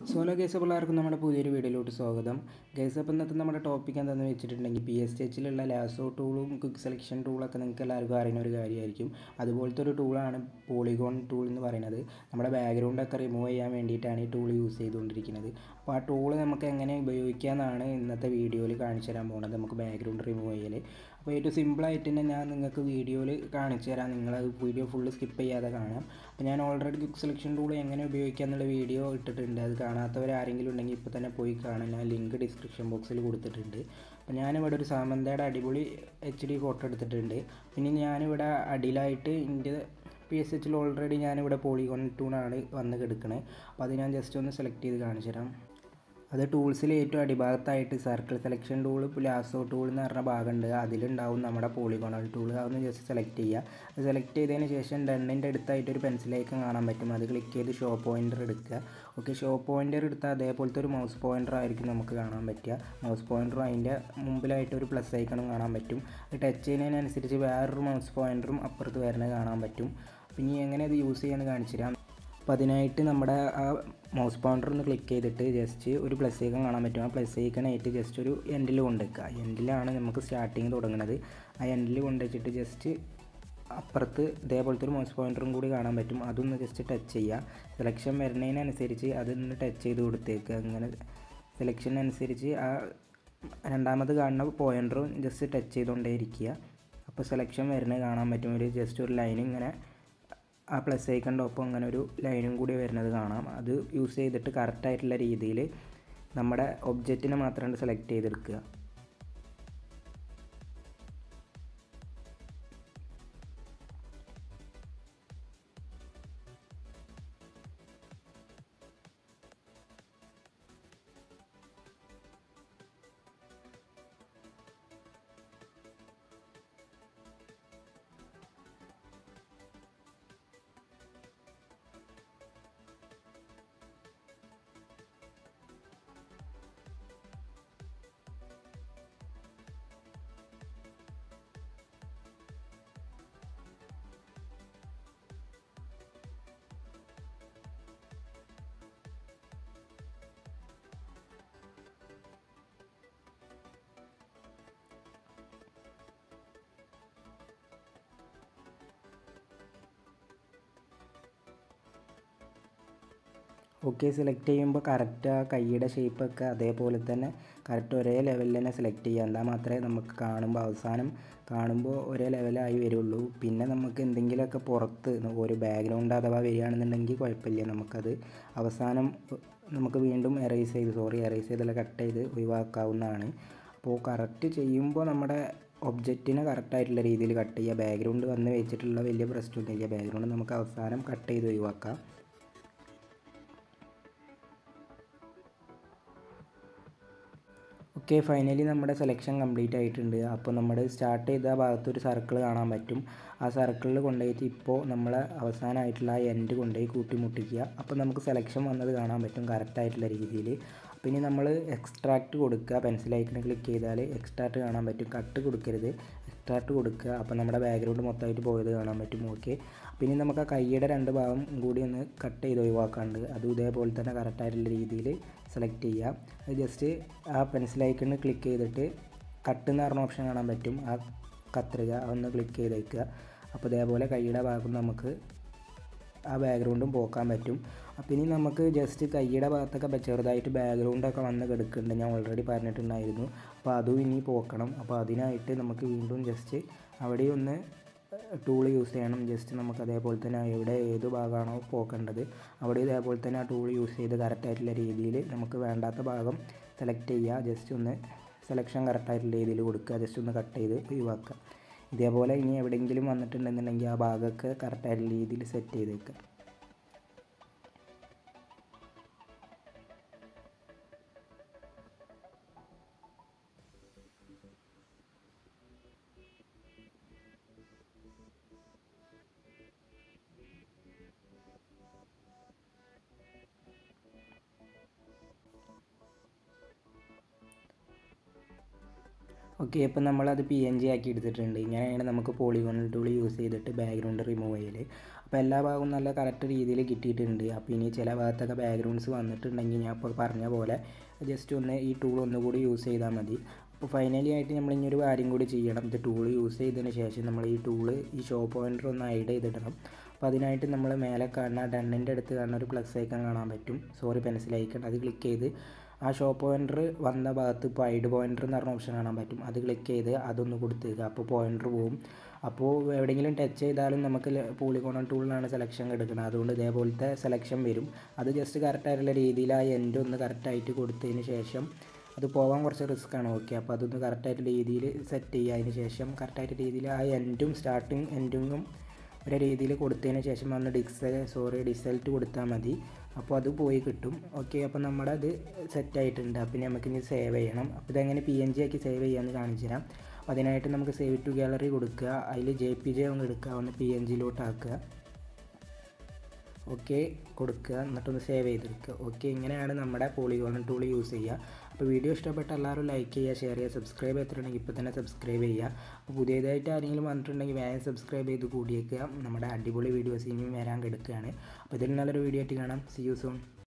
solo guys പിള്ളേർക്കും നമ്മുടെ പുതിയൊരു വീഡിയോയിലോട്ട് സ്വാഗതം ഗേസ് അപ്പോൾ ഇന്നത്തെ നമ്മുടെ ടോപ്പിക് എന്താണെന്ന് വെച്ചിട്ടുണ്ടെങ്കിൽ പി എസ് എച്ചിലുള്ള ലാസോ ടൂളും ക്വിക്ക് സെലക്ഷൻ ടൂളൊക്കെ നിങ്ങൾക്ക് എല്ലാവർക്കും അറിയുന്ന ഒരു കാര്യമായിരിക്കും അതുപോലത്തെ ഒരു ടൂളാണ് പോളിഗോൺ ടൂൾ എന്ന് പറയുന്നത് നമ്മുടെ ബാക്ക്ഗ്രൗണ്ടൊക്കെ റിമൂവ് ചെയ്യാൻ വേണ്ടിയിട്ടാണ് ഈ ടൂൾ യൂസ് ചെയ്തുകൊണ്ടിരിക്കുന്നത് അപ്പോൾ ആ ടൂൾ നമുക്ക് എങ്ങനെ ഉപയോഗിക്കാമെന്നാണ് ഇന്നത്തെ വീഡിയോയിൽ കാണിച്ചു തരാൻ പോകുന്നത് നമുക്ക് ബാക്ക്ഗ്രൗണ്ട് റിമൂവ് ചെയ്യൽ അപ്പോൾ ഏറ്റവും സിമ്പിളായിട്ട് തന്നെ ഞാൻ നിങ്ങൾക്ക് വീഡിയോയിൽ കാണിച്ചു തരാം നിങ്ങൾ വീഡിയോ ഫുള്ള് സ്കിപ്പ് ചെയ്യാതെ കാണാം അപ്പോൾ ഞാൻ ഓൾറെഡി ക്വിക്ക് സെലക്ഷൻ ടൂൾ എങ്ങനെ ഉപയോഗിക്കുക എന്നുള്ള വീഡിയോ ഇട്ടിട്ടുണ്ട് അത് കാണാത്തവർ ആരെങ്കിലും ഉണ്ടെങ്കിൽ ഇപ്പോൾ തന്നെ പോയി കാണാൻ ഞാൻ ലിങ്ക് ഡിസ്ക്രിപ്ഷൻ ബോക്സിൽ കൊടുത്തിട്ടുണ്ട് അപ്പോൾ ഞാനിവിടെ ഒരു സാമന്തയുടെ അടിപൊളി എച്ച് ഡി ഫോട്ടോ എടുത്തിട്ടുണ്ട് പിന്നെ ഞാനിവിടെ അടിയിലായിട്ട് എൻ്റെ പി എസ് എച്ചിൽ ഓൾറെഡി ഞാനിവിടെ പോളിഗോൺ ടൂണാണ് വന്ന് കിടക്കണത് അപ്പോൾ അത് ഞാൻ ജസ്റ്റ് ഒന്ന് സെലക്ട് ചെയ്ത് കാണിച്ചു തരാം അത് ടൂൾസിൽ ഏറ്റവും അടിഭാഗത്തായിട്ട് circle selection tool lasso tool എന്ന് പറഞ്ഞ ഭാഗമുണ്ട് അതിലുണ്ടാവും നമ്മുടെ പോളിഗോണൽ ടൂൾ അതൊന്ന് ജസ്റ്റ് സെലക്ട് ചെയ്യുക അത് സെലക്ട് ചെയ്തതിന് ശേഷം ഡണ്ണിൻ്റെ അടുത്തായിട്ട് ഒരു പെൻസിലേക്ക് കാണാൻ പറ്റും അത് ക്ലിക്ക് ചെയ്ത് ഷോ പോയിൻ്റർ എടുക്കുക ഓക്കെ ഷോ പോയിൻ്റർ എടുത്താൽ അതേപോലത്തെ ഒരു മൗസ് പോയിൻ്റർ ആയിരിക്കും നമുക്ക് കാണാൻ പറ്റുക മൗസ് പോയിൻ്ററും അതിൻ്റെ മുമ്പിലായിട്ട് ഒരു പ്ലസ് ഐക്കണും കാണാൻ പറ്റും അത് ടച്ച് ചെയ്യുന്നതിനനുസരിച്ച് വേറൊരു മൗസ് പോയിൻ്ററും അപ്പുറത്ത് വരുന്നത് കാണാൻ പറ്റും പിന്നെ എങ്ങനെ അത് യൂസ് ചെയ്യാമെന്ന് കാണിച്ചു തരാം അപ്പോൾ അതിനായിട്ട് നമ്മുടെ ആ മൗസ് പോയിൻ്റർ ഒന്ന് ക്ലിക്ക് ചെയ്തിട്ട് ജസ്റ്റ് ഒരു പ്ലസ് ഐക്കൺ കാണാൻ പറ്റും ആ പ്ലസ് ഐക്കണായിട്ട് ജസ്റ്റ് ഒരു എൻഡിൽ കൊണ്ടുവയ്ക്കുക എൻഡിലാണ് നമുക്ക് സ്റ്റാർട്ടിങ് തുടങ്ങുന്നത് ആ എൻഡിൽ കൊണ്ടുവച്ചിട്ട് ജസ്റ്റ് അപ്പുറത്ത് ഇതേപോലത്തെ ഒരു മൗസ് പോയിൻ്ററും കൂടി കാണാൻ പറ്റും അതൊന്ന് ജസ്റ്റ് ടച്ച് ചെയ്യുക സെലക്ഷൻ വരുന്നതിനനുസരിച്ച് അതൊന്ന് ടച്ച് ചെയ്ത് കൊടുത്തേക്കുക അങ്ങനെ സെലക്ഷൻ അനുസരിച്ച് ആ രണ്ടാമത് കാണുന്ന പോയിൻ്ററും ജസ്റ്റ് ടച്ച് ചെയ്തുകൊണ്ടേ ഇരിക്കുക അപ്പോൾ സെലക്ഷൻ വരുന്നത് കാണാൻ പറ്റും ഒരു ജസ്റ്റ് ഒരു ലൈൻ ഇങ്ങനെ ആ പ്ലസ് ഐക്കൻ്റെ ഒപ്പം അങ്ങനെ ഒരു ലൈനും കൂടി വരുന്നത് കാണാം അത് യൂസ് ചെയ്തിട്ട് കറക്റ്റായിട്ടുള്ള രീതിയിൽ നമ്മുടെ ഒബ്ജക്റ്റിനെ മാത്രം സെലക്ട് ചെയ്തെടുക്കുക ഓക്കെ സെലക്ട് ചെയ്യുമ്പോൾ കറക്റ്റ് ആ കൈയുടെ ഷേപ്പൊക്കെ അതേപോലെ തന്നെ കറക്റ്റ് ഒരേ ലെവലിൽ തന്നെ സെലക്ട് ചെയ്യുക എന്നാൽ മാത്രമേ നമുക്ക് കാണുമ്പോൾ അവസാനം കാണുമ്പോൾ ഒരേ ലെവലായി വരുള്ളൂ പിന്നെ നമുക്ക് എന്തെങ്കിലുമൊക്കെ പുറത്ത് ഒരു ബാക്ക്ഗ്രൗണ്ട് അഥവാ വരികയാണെന്നുണ്ടെങ്കിൽ കുഴപ്പമില്ല നമുക്കത് അവസാനം നമുക്ക് വീണ്ടും എറേസ് ചെയ്ത് സോറി എറേസ് ചെയ്തല്ല കട്ട് ചെയ്ത് ഒഴിവാക്കാവുന്നതാണ് അപ്പോൾ കറക്റ്റ് ചെയ്യുമ്പോൾ നമ്മുടെ ഒബ്ജക്റ്റിനെ കറക്റ്റായിട്ടുള്ള രീതിയിൽ കട്ട് ചെയ്യുക ബാക്ക്ഗ്രൗണ്ട് വന്ന് വെച്ചിട്ടുള്ള വലിയ പ്രശ്നമൊന്നുമില്ല ബാക്ക്ഗ്രൗണ്ട് നമുക്ക് അവസാനം കട്ട് ചെയ്ത് ഒഴിവാക്കാം ഓക്കെ ഫൈനലി നമ്മുടെ സെലക്ഷൻ കംപ്ലീറ്റ് ആയിട്ടുണ്ട് അപ്പോൾ നമ്മൾ സ്റ്റാർട്ട് ചെയ്ത ഭാഗത്ത് ഒരു സർക്കിൾ കാണാൻ പറ്റും ആ സർക്കിളിൽ കൊണ്ടുപോയിട്ട് ഇപ്പോൾ നമ്മൾ അവസാനമായിട്ടുള്ള ആ എൻഡ് കൊണ്ടുപോയി കൂട്ടിമുട്ടിക്കുക അപ്പോൾ നമുക്ക് സെലക്ഷൻ വന്നത് കാണാൻ പറ്റും കറക്റ്റായിട്ടുള്ള രീതിയിൽ പിന്നെ നമ്മൾ എക്സ്ട്രാക്റ്റ് കൊടുക്കുക പെൻസിൽ ഐക്കൺ ക്ലിക്ക് ചെയ്താൽ എക്സ്ട്രാക്റ്റ് കാണാൻ പറ്റും കട്ട് കൊടുക്കരുത് എക്സ്ട്രാക്റ്റ് കൊടുക്കുക അപ്പോൾ നമ്മുടെ ബാക്ക്ഗ്രൗണ്ട് മൊത്തമായിട്ട് പോയത് കാണാൻ പറ്റും ഓക്കെ പിന്നെ നമുക്ക് ആ കൈയുടെ രണ്ട് ഭാഗം കൂടി ഒന്ന് കട്ട് ചെയ്ത് ഒഴിവാക്കാണ്ട് അതും ഇതേപോലെ തന്നെ കറക്റ്റായിട്ടുള്ള രീതിയിൽ സെലക്ട് ചെയ്യുക അത് ജസ്റ്റ് ആ പെൻസിൽ ഐക്കണിൽ ക്ലിക്ക് ചെയ്തിട്ട് കട്ട് എന്ന് പറഞ്ഞ ഓപ്ഷൻ കാണാൻ പറ്റും ആ കത്രിക ഒന്ന് ക്ലിക്ക് ചെയ്തേക്കുക അപ്പോൾ ഇതേപോലെ കൈയുടെ ഭാഗം നമുക്ക് ആ ബാക്ക്ഗ്രൗണ്ടും പോക്കാൻ പറ്റും അപ്പോൾ ഇനി നമുക്ക് ജസ്റ്റ് കൈയുടെ ഭാഗത്തൊക്കെ ചെറുതായിട്ട് ബാക്ക്ഗ്രൗണ്ടൊക്കെ വന്ന് കിടക്കുന്നുണ്ട് ഞാൻ ഓൾറെഡി പറഞ്ഞിട്ടുണ്ടായിരുന്നു അപ്പോൾ അതും ഇനി പോക്കണം അപ്പോൾ അതിനായിട്ട് നമുക്ക് വീണ്ടും ജസ്റ്റ് അവിടെ ഒന്ന് ടൂൾ യൂസ് ചെയ്യണം ജസ്റ്റ് നമുക്ക് അതേപോലെ തന്നെ എവിടെ ഏത് ഭാഗമാണോ പോക്കേണ്ടത് അവിടെ ഇതേപോലെ തന്നെ ആ ടൂൾ യൂസ് ചെയ്ത് കറക്റ്റായിട്ടുള്ള രീതിയിൽ നമുക്ക് വേണ്ടാത്ത ഭാഗം സെലക്ട് ചെയ്യുക ജസ്റ്റ് ഒന്ന് സെലക്ഷൻ കറക്റ്റായിട്ടുള്ള രീതിയിൽ കൊടുക്കുക ജസ്റ്റ് ഒന്ന് കട്ട് ചെയ്ത് ഒഴിവാക്കുക ഇതേപോലെ ഇനി എവിടെയെങ്കിലും വന്നിട്ടുണ്ടെന്നുണ്ടെങ്കിൽ ആ ഭാഗമൊക്കെ കറക്റ്റായിട്ടുള്ള രീതിയിൽ സെറ്റ് ചെയ്തേക്കുക ഓക്കെ അപ്പോൾ നമ്മളത് പി എൻ ജി ആക്കി എടുത്തിട്ടുണ്ട് ഇങ്ങനെയാണ് നമുക്ക് പോളിഗോണൽ ടൂൾ യൂസ് ചെയ്തിട്ട് ബാക്ക്ഗ്രൗണ്ട് റിമൂവ് ചെയ്യൽ അപ്പോൾ എല്ലാ ഭാഗവും നല്ല കറക്റ്റ് രീതിയിൽ കിട്ടിയിട്ടുണ്ട് അപ്പോൾ ഇനി ചില ഭാഗത്തൊക്കെ ബാക്ക്ഗ്രൗണ്ട്സ് വന്നിട്ടുണ്ടെങ്കിൽ ഞാൻ ഇപ്പോൾ പറഞ്ഞ പോലെ ജസ്റ്റ് ഒന്ന് ഈ ടൂൾ ഒന്നുകൂടി യൂസ് ചെയ്താൽ മതി അപ്പോൾ ഫൈനലി ആയിട്ട് നമ്മൾ ഇനി ഒരു കാര്യം കൂടി ചെയ്യണം ഇത് ടൂൾ യൂസ് ചെയ്തതിന് ശേഷം നമ്മൾ ഈ ടൂള് ഈ ഷോ പോയിൻ്റർ ഒന്ന് ഹൈഡ് ചെയ്തിടണം അപ്പോൾ അതിനായിട്ട് നമ്മൾ മേലെ കാണുന്ന ഡണ്ണിൻ്റെ അടുത്ത് കാണുന്ന ഒരു പ്ലസ് ഐക്കൺ കാണാൻ പറ്റും സോറി പെൻസിൽ ഐക്കൺ അത് ക്ലിക്ക് ചെയ്ത് ആ ഷോ പോയിൻ്റർ വന്ന ഭാഗത്ത് ഇപ്പോൾ ഐഡ് പോയിൻ്റർ എന്ന് പറഞ്ഞ ഓപ്ഷൻ കാണാൻ പറ്റും അത് ക്ലിക്ക് ചെയ്ത് അതൊന്ന് കൊടുത്തേക്കുക അപ്പോൾ പോയിൻ്റർ പോവും അപ്പോൾ എവിടെയെങ്കിലും ടച്ച് ചെയ്താലും നമുക്ക് പോളിഗോണൽ ടൂളിലാണ് സെലക്ഷൻ എടുക്കുന്നത് അതുകൊണ്ട് ഇതേപോലത്തെ സെലക്ഷൻ വരും അത് ജസ്റ്റ് കറക്റ്റായിട്ടുള്ള രീതിയിൽ ആ എൻഡ് ഒന്ന് കറക്റ്റായിട്ട് കൊടുത്തതിന് ശേഷം അത് പോകാൻ കുറച്ച് റിസ്ക് ആണ് ഓക്കെ അപ്പോൾ അതൊന്ന് കറക്റ്റായിട്ട് രീതിയിൽ സെറ്റ് ചെയ്യുക അതിന് ശേഷം കറക്റ്റായിട്ട് രീതിയിൽ ആ എൻഡും സ്റ്റാർട്ടിങ് എൻഡിങ്ങും ഒരു രീതിയിൽ കൊടുത്തതിന് ശേഷം ഒന്ന് ഡിക്സ് സോറി ഡിസൽട്ട് കൊടുത്താൽ മതി അപ്പോൾ അത് പോയി കിട്ടും ഓക്കെ അപ്പോൾ നമ്മുടെ അത് സെറ്റ് ആയിട്ടുണ്ട് അപ്പോൾ നമുക്ക് ഇനി സേവ് ചെയ്യണം അപ്പോൾ ഇതെങ്ങനെ പി എൻ ജി ആക്കി സേവ് ചെയ്യാമെന്ന് കാണിച്ചു തരാം അതിനായിട്ട് നമുക്ക് സേവ് ടു ഗാലറി കൊടുക്കുക അതിൽ ജെ പി ജെ ഒന്ന് എടുക്കുക ഒന്ന് പി എൻ ജിയിലോട്ട് ആക്കുക ഓക്കെ കൊടുക്കുക എന്നിട്ടൊന്ന് സേവ് ചെയ്തെടുക്കുക ഓക്കെ ഇങ്ങനെയാണ് നമ്മുടെ പോളിഗോൺ ടൂൾ യൂസ് ചെയ്യുക അപ്പോൾ വീഡിയോ ഇഷ്ടപ്പെട്ട എല്ലാവരും ലൈക്ക് ചെയ്യുക ഷെയർ ചെയ്യുക സബ്സ്ക്രൈബ് ചെയ്തിട്ടുണ്ടെങ്കിൽ ഇപ്പോൾ തന്നെ സബ്സ്ക്രൈബ് ചെയ്യുക അപ്പോൾ പുതിയതായിട്ട് ആരെങ്കിലും വന്നിട്ടുണ്ടെങ്കിൽ വേഗം സബ്സ്ക്രൈബ് ചെയ്ത് കൂടിയേക്കുക നമ്മുടെ അടിപൊളി വീഡിയോസ് ഇനിയും വരാൻ കിടക്കുകയാണ് അപ്പോൾ ഇതിൽ നല്ലൊരു വീഡിയോ ആയിട്ട് കാണാം സി യു സൂൺ